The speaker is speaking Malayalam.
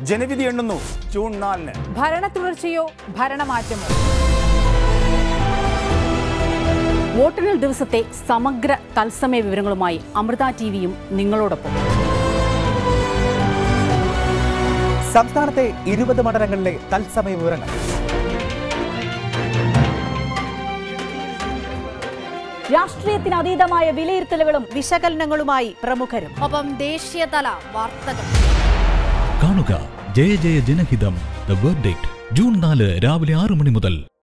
ജനവിധി എണ്ണുന്നു ജൂൺ നാലിന് ഭരണ തുടർച്ചയോ ഭരണമാറ്റമോ വോട്ടെണ്ണൽ ദിവസത്തെ സമഗ്ര തത്സമയ വിവരങ്ങളുമായി അമൃത ടി വിയും നിങ്ങളോടൊപ്പം സംസ്ഥാനത്തെ ഇരുപത് മണ്ഡലങ്ങളിലെ തത്സമയ വിവരങ്ങൾ രാഷ്ട്രീയത്തിന് അതീതമായ വിലയിരുത്തലുകളും വിശകലനങ്ങളുമായി പ്രമുഖരും ഒപ്പം ദേശീയതല വാർത്തകൾ കാണുക ജയ ജയ ജനഹിതം ദ വേർഡിക്ട് ജൂൺ നാല് രാവിലെ ആറ് മണി മുതൽ